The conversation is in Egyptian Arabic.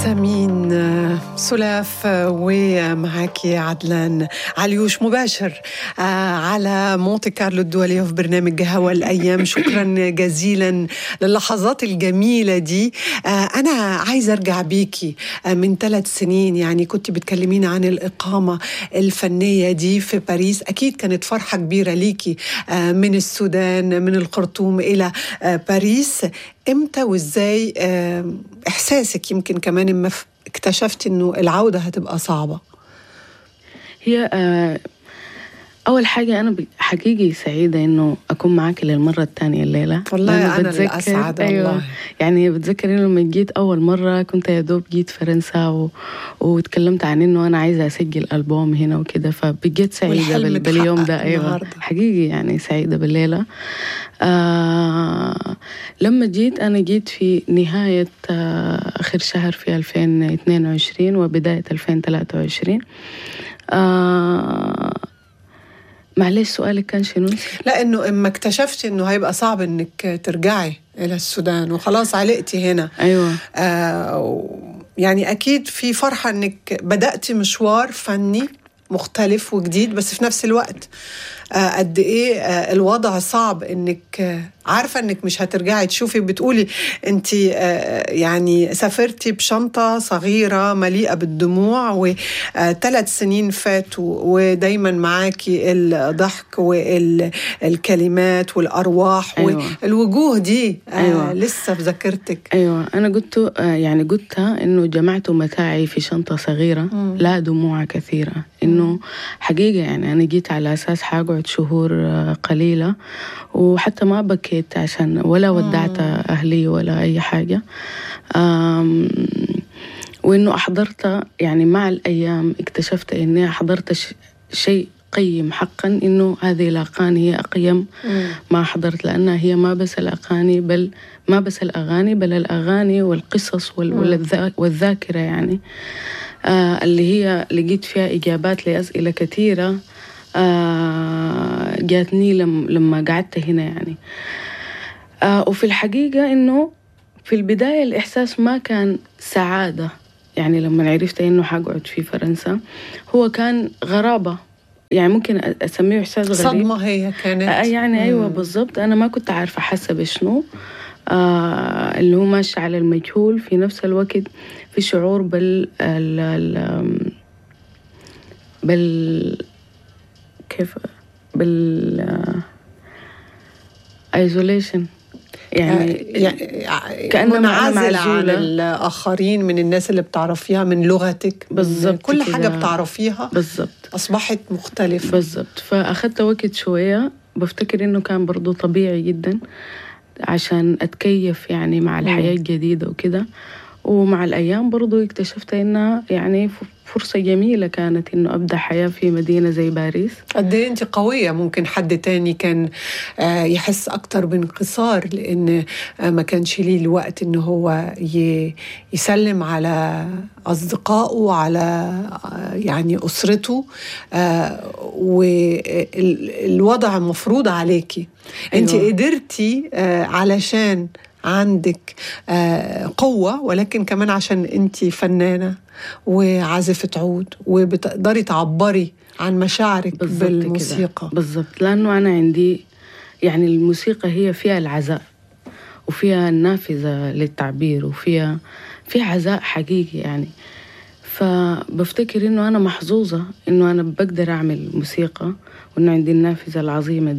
سمين سلاف ومعاكي عدلان عليوش مباشر على مونتي كارلو الدولية في برنامج هوا الأيام شكرا جزيلا للحظات الجميلة دي أنا عايزة أرجع بيكي من ثلاث سنين يعني كنت بتكلمين عن الإقامة الفنية دي في باريس أكيد كانت فرحة كبيرة ليكي من السودان من الخرطوم إلى باريس امتى وازاي احساسك يمكن كمان اما اكتشفتي انه العوده هتبقى صعبه هي أول حاجة أنا حقيقي سعيدة إنه أكون معك للمرة الثانية الليلة والله أنا الأسعد أيوة والله يعني بتذكر إنه لما جيت أول مرة كنت يا دوب جيت فرنسا و... وتكلمت عن إنه أنا عايزة أسجل ألبوم هنا وكده فبقيت سعيدة بال... باليوم ده أيوة النهاردة. حقيقي يعني سعيدة بالليلة آه لما جيت أنا جيت في نهاية آه آخر شهر في 2022 وبداية 2023 آه معلش سؤالك كان شنو؟ لا انه اما اكتشفتي انه هيبقى صعب انك ترجعي الى السودان وخلاص علقتي هنا ايوه آه يعني اكيد في فرحه انك بداتي مشوار فني مختلف وجديد بس في نفس الوقت آه قد ايه آه الوضع صعب انك آه عارفه انك مش هترجعي تشوفي بتقولي انت آه يعني سافرتي بشنطه صغيره مليئه بالدموع وثلاث سنين فاتوا ودايما معاكي الضحك والكلمات والارواح أيوة. والوجوه دي آه أيوة. لسه في ذاكرتك ايوه انا قلت آه يعني قلتها انه جمعت متاعي في شنطه صغيره مم. لا دموع كثيره انه حقيقه يعني انا جيت على اساس حقعد شهور آه قليله وحتى ما بكيت عشان ولا ودعت اهلي ولا اي حاجه آم، وانه احضرت يعني مع الايام اكتشفت اني حضرت ش- شيء قيم حقا انه هذه الاغاني هي اقيم ما حضرت لأنها هي ما بس الأغاني بل ما بس الأغاني بل الأغاني والقصص وال- والذا- والذاكرة يعني آه اللي هي لقيت فيها إجابات لأسئلة كثيرة آه جاتني لم لما قعدت هنا يعني آه وفي الحقيقة إنه في البداية الإحساس ما كان سعادة يعني لما عرفت إنه حقعد في فرنسا هو كان غرابة يعني ممكن أ- أسميه إحساس غريب صدمه هي كانت آه يعني ايوه مم. بالضبط انا ما كنت عارفه حاسه بشنو آه اللي هو ماشي على المجهول في نفس الوقت في شعور بال ال ال بال كيف بال ايزوليشن يعني يعني كأنما أنا منعزلة عن معزولة. الآخرين من الناس اللي بتعرفيها من لغتك من بالظبط كل كده. حاجة بتعرفيها بالضبط أصبحت مختلفة بالضبط فأخذت وقت شوية بفتكر إنه كان برضو طبيعي جدا عشان أتكيف يعني مع الحياة الجديدة وكده ومع الأيام برضو اكتشفت إنها يعني ف- فرصة جميلة كانت إنه أبدأ حياة في مدينة زي باريس قد ايه انت قوية ممكن حد تاني كان آه، يحس أكتر بانكسار لأن آه، ما كانش ليه الوقت إن هو ي- يسلم على أصدقائه على آه، يعني أسرته والوضع مفروض عليكي انت أيوة. قدرتي آه، علشان عندك آه، قوة ولكن كمان عشان انت فنانة وعازفة عود وبتقدري تعبري عن مشاعرك بالضبط كده. بالموسيقى بالضبط لأنه أنا عندي يعني الموسيقى هي فيها العزاء وفيها النافذة للتعبير وفيها فيها عزاء حقيقي يعني فبفتكر إنه أنا محظوظة إنه أنا بقدر أعمل موسيقى وإنه عندي النافذة العظيمة